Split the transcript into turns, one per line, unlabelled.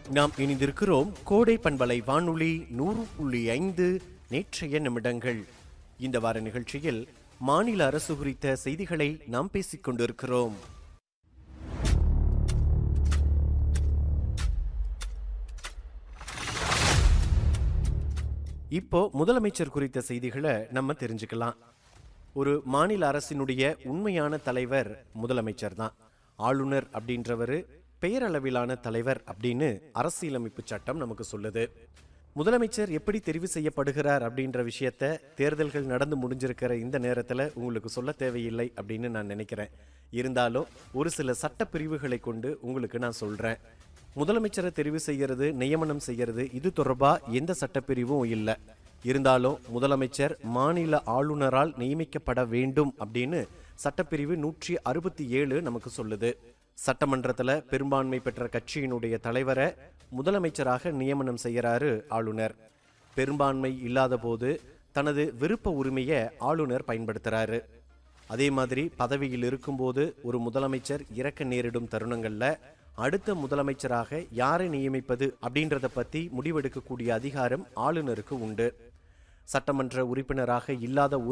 நாம் இணைந்திருக்கிறோம் கோடை பண்பலை வானொலி நூறு புள்ளி ஐந்து நேற்றைய நிமிடங்கள் இந்த வார நிகழ்ச்சியில் மாநில அரசு குறித்த செய்திகளை நாம் பேசிக் கொண்டிருக்கிறோம் இப்போ முதலமைச்சர் குறித்த செய்திகளை நம்ம தெரிஞ்சுக்கலாம் ஒரு மாநில அரசினுடைய உண்மையான தலைவர் முதலமைச்சர் தான் ஆளுநர் அப்படின்றவர் பெயரளவிலான தலைவர் அப்படின்னு அரசியலமைப்பு சட்டம் நமக்கு சொல்லுது முதலமைச்சர் எப்படி தெரிவு செய்யப்படுகிறார் அப்படின்ற விஷயத்த தேர்தல்கள் நடந்து முடிஞ்சிருக்கிற இந்த நேரத்தில் உங்களுக்கு சொல்ல தேவையில்லை அப்படின்னு நான் நினைக்கிறேன் இருந்தாலும் ஒரு சில சட்ட பிரிவுகளை கொண்டு உங்களுக்கு நான் சொல்றேன் முதலமைச்சரை தெரிவு செய்யறது நியமனம் செய்யறது இது தொடர்பா எந்த சட்டப்பிரிவும் இல்லை இருந்தாலும் முதலமைச்சர் மாநில ஆளுநரால் நியமிக்கப்பட வேண்டும் அப்படின்னு சட்டப்பிரிவு நூற்றி அறுபத்தி ஏழு நமக்கு சொல்லுது சட்டமன்றத்துல பெரும்பான்மை பெற்ற கட்சியினுடைய தலைவரை முதலமைச்சராக நியமனம் செய்யறாரு ஆளுநர் பெரும்பான்மை இல்லாத போது தனது விருப்ப உரிமையை ஆளுநர் பயன்படுத்துறாரு அதே மாதிரி பதவியில் இருக்கும்போது ஒரு முதலமைச்சர் இறக்க நேரிடும் தருணங்கள்ல அடுத்த முதலமைச்சராக யாரை நியமிப்பது அப்படின்றத பத்தி முடிவெடுக்கக்கூடிய அதிகாரம் ஆளுநருக்கு உண்டு சட்டமன்ற உறுப்பினராக இல்லாத